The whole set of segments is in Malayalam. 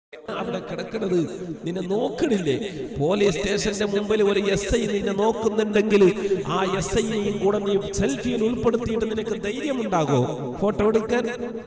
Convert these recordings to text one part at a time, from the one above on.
അവിടെ കിടക്കണത് നിന്നെ നോക്കണില്ലേ പോലീസ് സ്റ്റേഷന്റെ മുമ്പിൽ ഒരു എസ് ഐ നിന്നെ നോക്കുന്നുണ്ടെങ്കിൽ ആ എസ് ഐനെയും കൂടെ നീ സെൽഫിയിൽ ഉൾപ്പെടുത്തിയിട്ട് നിനക്ക് ധൈര്യമുണ്ടാകോ ഫോട്ടോ എടുക്കാൻ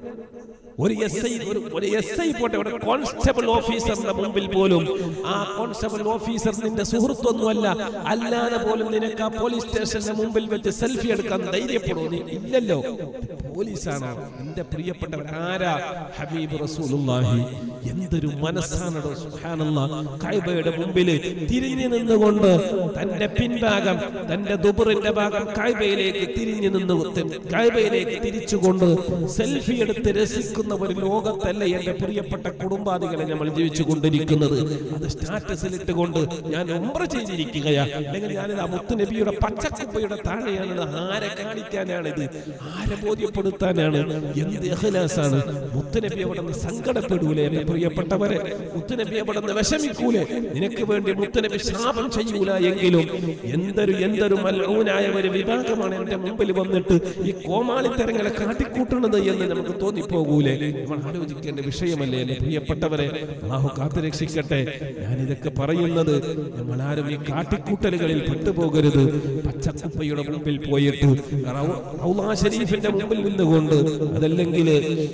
ഒരു എസ് ഐ ഒരു ഒരു എസ് ഐ പോട്ടെ ഒരു കോൺസ്റ്റബിൾ ഓഫീസറിന്റെ മുമ്പിൽ പോലും ആ കോൺസ്റ്റബിൾ ഓഫീസർ നിന്റെ സുഹൃത്തൊന്നുമല്ല അല്ലാതെ പോലും നിനക്ക് ആ പോലീസ് സ്റ്റേഷന്റെ മുമ്പിൽ വെച്ച് സെൽഫി എടുക്കാൻ ധൈര്യപ്പെടുമോ നീ ഇല്ലല്ലോ പോലീസാണ് എന്റെ പ്രിയപ്പെട്ടവർ ആരാ ഹബീബ് റസൂലുള്ളാഹി എന്തൊരു മനസ്സാണോ സുബ്ഹാനല്ലാ കൈബയുടെ മുമ്പിൽ തിരിഞ്ഞു നിന്നുകൊണ്ട് തന്റെ പിൻഭാഗം തന്റെ ദുബറിന്റെ ഭാഗം കൈബയിലേക്ക് തിരിഞ്ഞു നിന്ന് കൈബയിലേക്ക് തിരിച്ചുകൊണ്ട് സെൽഫി എടുത്ത് രസിക്കുന്ന ഒരു ലോകത്തല്ല എന്റെ പ്രിയപ്പെട്ട കുടുംബാദികളെ നമ്മൾ ജീവിച്ചു കൊണ്ടിരിക്കുന്നത് അത് സ്റ്റാറ്റസിൽ ഇട്ടുകൊണ്ട് ഞാൻ ഉംറ ചെയ്തിരിക്കുകയാ അല്ലെങ്കിൽ ഞാനിത് ആ മുത്തുനബിയുടെ പച്ചക്കുപ്പയുടെ താഴെയാണിത് ആരെ കാണിക്കാനാണിത് ആരെ ബോധ്യപ്പെടുത്താനാണ് എന്ത് ഇഖ്ലാസാണ് മുത്തുനബി അവിടെ നിന്ന് സങ്കടപ്പെടൂലേ എന്റെ പ്രിയപ്പെട്ടവരെ മുത്തുനബി അവിടെ നിന്ന് വിഷമിക്കൂലേ നിനക്ക് വേണ്ടി മുത്തുനബി ശാപം ചെയ്യൂല എങ്കിലും എന്തൊരു എന്തൊരു മല്ലൂനായ ഒരു വിഭാഗമാണ് എന്റെ മുമ്പിൽ വന്നിട്ട് ഈ കോമാളിത്തരങ്ങളെ കാട്ടിക്കൂട്ടുന്നത് എന്ന് നമുക്ക് തോന്നിപ്പോകൂലേ നമ്മൾ ആലോചിക്കേണ്ട വിഷയമല്ലേ എന്റെ പ്രിയപ്പെട്ടവരെ അള്ളാഹു കാത്തുരക്ഷിക്കട്ടെ ഞാൻ ഇതൊക്കെ പറയുന്നത് നമ്മൾ ആരും ഈ കാട്ടിക്കൂട്ടലുകളിൽ പെട്ടുപോകരുത് പച്ചക്കുപ്പയുടെ മുമ്പിൽ പോയിട്ട് റൗ- റൗളാ ഷരീഫിന്റെ മുമ്പിൽ നിന്നുകൊണ്ട് അതല്ലെങ്കിൽ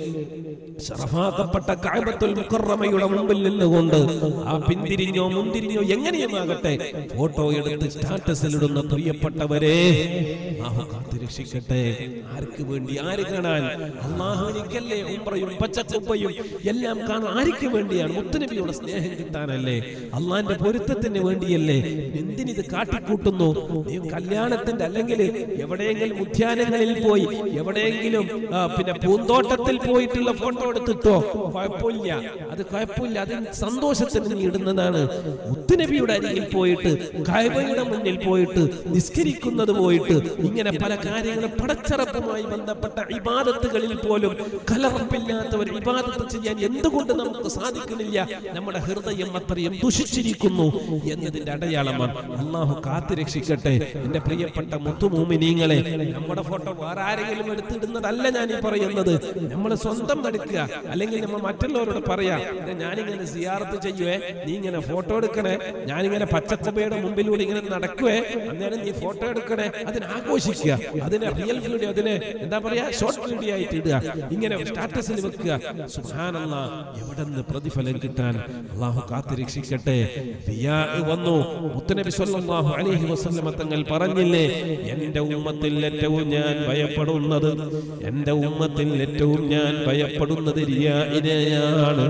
ശറഫാക്കപ്പെട്ട കായബത്തുൽ മുക്കറമയുടെ മുമ്പിൽ നിന്നുകൊണ്ട് ആ പിന്തിരിഞ്ഞോ മുന്തിരിഞ്ഞോ എങ്ങനെയുമാകട്ടെ ഫോട്ടോ എടുത്ത് സ്റ്റാറ്റസിൽ ഇടുന്ന പ്രിയപ്പെട്ടവരെ അള്ളാഹു കാത്തുരക്ഷിക്കട്ടെ ആർക്ക് വേണ്ടി ആര് കാണാൻ അള്ളാഹുനിക്കല്ലേ ഉംറയും പച്ചക്കുപ്പയും എല്ലാം കാണാൻ ആർക്ക് വേണ്ടിയാണ് മുത്തുനബിയുടെ സ്നേഹം കിട്ടാനല്ലേ അള്ളാന്റെ പൊരുത്തത്തിന് വേണ്ടിയല്ലേ എന്തിനിത് കാട്ടിക്കൂട്ടുന്നു നീ കല്യാണത്തിന്റെ അല്ലെങ്കിൽ എവിടെയെങ്കിലും ഉദ്യാനങ്ങളിൽ പോയി എവിടെയെങ്കിലും ആ, പിന്നെ പൂന്തോട്ടത്തിൽ പോയിട്ടുള്ള ഫോട്ടോ എടുത്തിട്ടോ കുഴപ്പമില്ല അത് കുഴപ്പമില്ല അത് സന്തോഷത്തിന് നീ ഇടുന്നതാണ് മുത്തുനബിയുടെ അരികിൽ പോയിട്ട് കൈബയുടെ മുന്നിൽ പോയിട്ട് നിസ്കരിക്കുന്നത് പോയിട്ട് ഇങ്ങനെ പല കാര്യങ്ങളും പടച്ചറപ്പുമായി ബന്ധപ്പെട്ട ഇബാദത്തുകളിൽ പോലും കലർപ്പില്ലാത്ത ഒരു ഇബാദത്ത് ചെയ്യാൻ എന്തുകൊണ്ട് നമുക്ക് സാധിക്കുന്നില്ല നമ്മുടെ ഹൃദയം അത്രയും ദുഷിച്ചിരിക്കുന്നു എന്നതിന്റെ അടയാളമാണ് അള്ളാഹു കാത്തുരക്ഷിക്കട്ടെ എന്റെ പ്രിയപ്പെട്ട മുത്തുമൂമിനീങ്ങളെ നമ്മുടെ ഫോട്ടോ വേറെ ആരെങ്കിലും എടുത്തിടുന്നതല്ല ഞാൻ ഈ പറയുന്നത് നമ്മൾ സ്വന്തം എടുക്കുക അല്ലെങ്കിൽ നമ്മൾ മറ്റുള്ളവരോട് പറയാ "ദേ ഞാനിങ്ങനെ സിയാറത്ത് ചെയ്യുവേ നീ ഇങ്ങനെ ഫോട്ടോ എടുക്കണേ ഞാനിങ്ങനെ പച്ചക്കുബയുടെ മുമ്പിലൂടെ ഇങ്ങനെ നടക്കുവേ അന്നേരം നീ ഫോട്ടോ എടുക്കണേ അതിനെ ആഘോഷിക്കുക അതിനെ റിയൽ വീഡിയോ അതിനെ എന്താ പറയാ ഷോർട്ട് വീഡിയോ ആയിട്ട് ഇടുക ഇങ്ങനെ സ്റ്റാറ്റസിൽ വെക്കുക സുഹാനല്ല എവിടെ നിന്ന് പ്രതിഫലം കിട്ടാൻ അള്ളാഹു കാത്തുരക്ഷിക്കട്ടെ റിയാ വന്നു മുത്തനബി സല്ലല്ലാഹു അലൈഹി വസല്ലമ തങ്ങൾ പറഞ്ഞില്ലേ എന്റെ ഉമ്മത്തിൽ ഏറ്റവും ഞാൻ ഭയപ്പെടുന്നത് എന്റെ ഉമ്മത്തിൽ ഏറ്റവും ഞാൻ ഭയപ്പെടുന്നത് റിയാഇനെയാണ്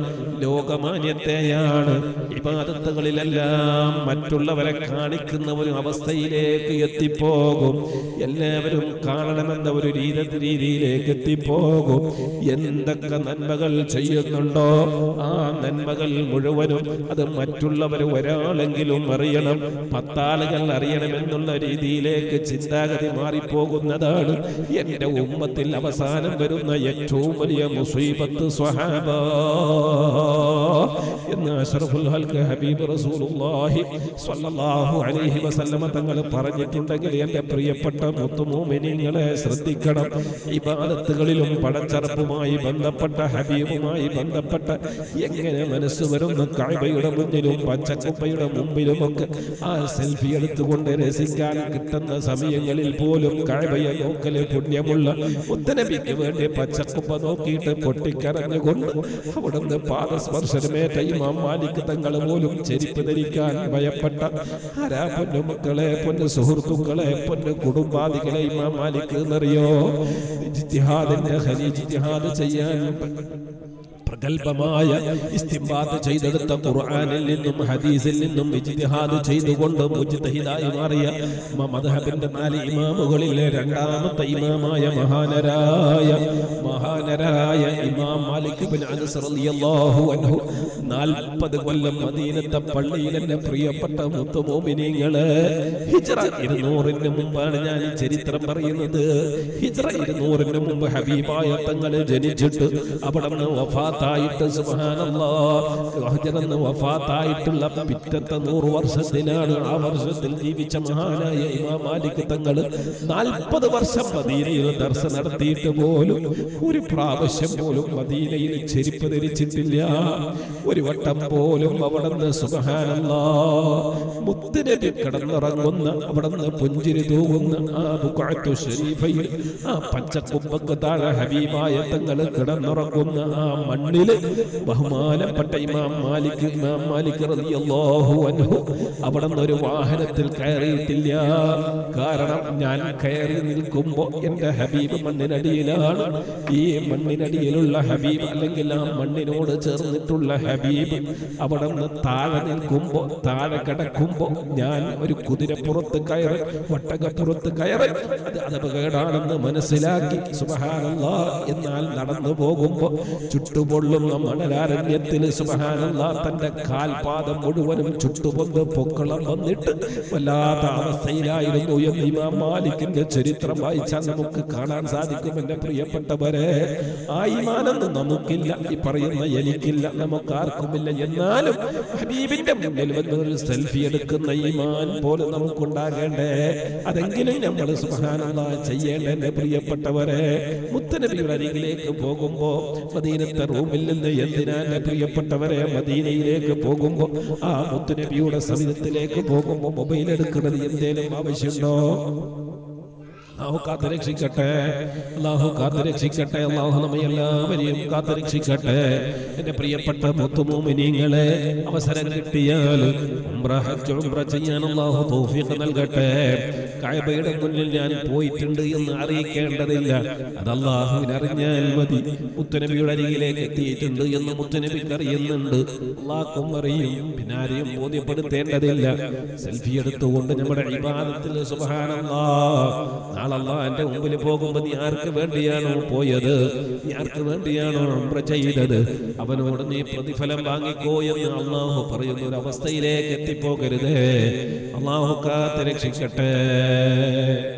ലോകമാന്യത്തെയാണ് ഇബാദത്തുകളിലെല്ലാം മറ്റുള്ളവരെ കാണിക്കുന്ന ഒരു അവസ്ഥയിലേക്ക് എത്തിപ്പോകും എല്ലാവരും കാണണമെന്ന ഒരു രീതി രീതിയിലേക്ക് എത്തിപ്പോകും എന്തൊക്കെ നന്മകൾ ചെയ്യുന്നുണ്ടോ ആ നന്മകൾ മുഴുവനും അത് മറ്റുള്ളവർ ഒരാളെങ്കിലും അറിയണം പത്താളുകൾ അറിയണമെന്നുള്ള രീതിയിലേക്ക് ചിന്താഗതി മാറിപ്പോകുന്നതാണ് എന്റെ ഉമ്മത്തിൽ അവസാനം വരുന്ന ഏറ്റവും വലിയ മുസീബത്ത് സ്വഹാബ എന്ന് അഷ്റഫുൽ ഹൽക്ക് ഹബീബ് റസൂലുള്ളാഹി സ്വല്ലല്ലാഹു അലൈഹി വസല്ലമ തങ്ങൾ പറഞ്ഞിട്ടുണ്ടെങ്കിൽ എന്റെ പ്രിയപ്പെട്ട മുത്തുമോമിനിങ്ങളെ ശ്രദ്ധിക്കണം ഇബാദത്തുകളിലും പടച്ചറപ്പുമായി ബന്ധപ്പെട്ട ഹബീബുമായി ബന്ധപ്പെട്ട എങ്ങനെ മനസ്സ് വരുന്ന കാഴ്ബയുടെ മുന്നിലും പച്ചക്കുപ്പയുടെ മുമ്പിലുമൊക്കെ ആ സെൽഫി എടുത്തുകൊണ്ട് രസിക്കാൻ കിട്ടുന്ന സമയങ്ങളിൽ പോലും കാഴ്ബയെ നോക്കല് പുണ്യമുള്ള മുത്തനബിക്ക് വേണ്ടി പച്ചക്കുപ്പ നോക്കിയിട്ട് പൊട്ടിക്കരഞ്ഞുകൊണ്ട് അവിടുന്ന് പാദസ്പർശനമേറ്റ ഇമാം മാലിക് തങ്ങൾ പോലും ചെരിപ്പ് ധരിക്കാൻ ഭയപ്പെട്ട ആരാ പൊന്നു മക്കളെ പൊന്നു സുഹൃത്തുക്കളെ പൊന്നു കുടുംബാദികളെ ഇമാം മാലിക് എന്നറിയോ ജിത്തിഹാദിന്റെ ഹരി ജിത്തിഹാദ് ചെയ്യാൻ പ്രഗത്ഭമായ ഇസ്തിംബാത്ത് ചെയ്തെടുത്ത ഖുർആനിൽ നിന്നും ഹദീസിൽ നിന്നും ഇജ്തിഹാദ് ചെയ്തുകൊണ്ട് മുജ്തഹിദായി മാറിയ മ- മദ്ഹബിന്റെ നാല് ഇമാമുകളിലെ രണ്ടാമത്തെ ഇമാമായ മഹാനരായ മഹാനരായ ഇമാം മാലിക് ബിൻ അനസ് റളിയല്ലാഹു അൻഹു 40 കൊല്ലം മദീനത്തെ പള്ളിയിൽ എന്റെ പ്രിയപ്പെട്ട മുത്തുമോമിനിങ്ങള് ഹിജ്റ ഇരുന്നൂറിന് മുമ്പാണ് ഞാൻ ഈ ചരിത്രം പറയുന്നത് ഹിജ്റ ഇരുന്നൂറിന് മുമ്പ് ഹബീബായ തങ്ങള് ജനിച്ചിട്ട് അവിടെ നിന്ന് വഫാത്തായി വഫാത്തായിട്ട് സുബ്ഹാനല്ലാഹ് ഹജറന്ന് വഫാത്തായിട്ടുള്ള പിറ്റത്തെ നൂറ് വർഷത്തിലാണ് ആ വർഷത്തിൽ ജീവിച്ച മഹാനായ ഇമാം മാലിക് തങ്ങൾ നാൽപ്പത് വർഷം മദീനയിൽ ദർശ നടത്തിയിട്ട് പോലും ഒരു പ്രാവശ്യം പോലും മദീനയിൽ ചെരുപ്പ് ധരിച്ചിട്ടില്ല ഒരു വട്ടം പോലും അവിടുന്ന് സുബ്ഹാനല്ലാ മുത്തുനബി കിടന്നിറങ്ങുന്ന അവിടുന്ന് പുഞ്ചിരി തൂകുന്ന ആ ബുഖഅത്തു ഷരീഫയിൽ ആ പച്ചക്കുമ്പക്ക് താഴെ ഹബീബായ തങ്ങൾ കിടന്നുറങ്ങുന്ന ആ മണ്ണില് ബഹുമാനപ്പെട്ട ഇമാം മാലിക് ഇമാം മാലിക് റളിയല്ലാഹു അൻഹു അവിടുന്ന് ഒരു വാഹനത്തിൽ കയറിയിട്ടില്ല കാരണം ഞാൻ കയറി നിൽക്കുമ്പോ എന്റെ ഹബീബ് മണ്ണിനടിയിലാണ് ഈ മണ്ണിനടിയിലുള്ള ഹബീബ് അല്ലെങ്കിൽ ആ മണ്ണിനോട് ചേർന്നിട്ടുള്ള ഹബീബ് അവിടെ നിന്ന് താഴെ നിൽക്കുമ്പോ താഴെ കിടക്കുമ്പോ ഞാൻ ഒരു കുതിരപ്പുറത്ത് കയറി ഒട്ടകപ്പുറത്ത് കയറി അത് അപകടമാണെന്ന് മനസ്സിലാക്കി സുബഹാനല്ലാ എന്നാൽ നടന്നു പോകുമ്പോ ചുട്ടുപൊള്ളുന്ന മണലാരണ്യത്തിൽ സുബഹാനല്ലാ തന്റെ കാൽപാദം മുഴുവനും ചുട്ടുപൊന്ന് പൊക്കളം വന്നിട്ട് വല്ലാത്ത അവസ്ഥയിലായിരുന്നു എന്ന് ഇമാം മാലിക്കിന്റെ ചരിത്രം വായിച്ചാൽ നമുക്ക് കാണാൻ സാധിക്കും എന്റെ പ്രിയപ്പെട്ടവരെ ആ ഈമാനൊന്നും നമുക്കില്ല ഈ പറയുന്ന എനിക്കില്ല നമുക്ക് ആർക്കുമില്ല എന്നാലും ഹബീബിന്റെ മുന്നിൽ വന്ന് ഒരു സെൽഫി എടുക്കുന്ന ഈമാൻ പോലെ നമുക്കുണ്ടാകേണ്ടേ അതെങ്കിലും നമ്മൾ സുബഹാനല്ലാ ചെയ്യേണ്ട എന്റെ പ്രിയപ്പെട്ടവരെ മുത്തനബിയുടെ അരികിലേക്ക് പോകുമ്പോ മദീനത്തെ റൂമിൽ നിന്ന് എന്തിനാ എന്റെ പ്രിയപ്പെട്ടവരെ മദീനയിലേക്ക് പോകുമ്പോ ആ മുത്തുനബിയുടെ സമിതത്തിലേക്ക് പോകുമ്പോ മൊബൈൽ എടുക്കുന്നത് എന്തേലും ആവശ്യമുണ്ടോ അള്ളാഹു കാത്തുരക്ഷിക്കട്ടെ അള്ളാഹു കാത്തുരക്ഷിക്കട്ടെ അള്ളാഹു നമ്മെ എല്ലാവരെയും കാത്തുരക്ഷിക്കട്ടെ എന്റെ പ്രിയപ്പെട്ട മുത്തുമോമിനിങ്ങളെ അവസരം കിട്ടിയാൽ ഉംറ ഹജ്ജ് ഉംറ ചെയ്യാൻ അള്ളാഹു തൗഫീഖ് നൽകട്ടെ കഅബയുടെ മുന്നിൽ ഞാൻ പോയിട്ടുണ്ട് എന്ന് അറിയിക്കേണ്ടതില്ല അത് അള്ളാഹുവിന് അറിഞ്ഞാൽ മതി മുത്തുനബിയുടെ അരികിലേക്ക് എത്തിയിട്ടുണ്ട് എന്ന് മുത്തുനബിക്ക് അറിയുന്നുണ്ട് അള്ളാഹ്ക്കും അറിയും പിന്നെ ആരെയും ബോധ്യപ്പെടുത്തേണ്ടതില്ല സെൽഫി എടുത്തുകൊണ്ട് നമ്മുടെ ഇബാദത്തിൽ സുബ്ഹാനല്ലാഹ് നാളെ അള്ളാന്റെ മുമ്പിൽ പോകുമ്പോ നീ ആർക്ക് വേണ്ടിയാണോ പോയത് നീ ആർക്ക് വേണ്ടിയാണോ ഉംറ ചെയ്തത് അവനോട് നീ പ്രതിഫലം വാങ്ങിക്കോ എന്ന് അള്ളാഹു പറയുന്ന ഒരു അവസ്ഥയിലേക്ക് എത്തിപ്പോകരുതേ അള്ളാഹു കാത്ത് രക്ഷിക്കട്ടെ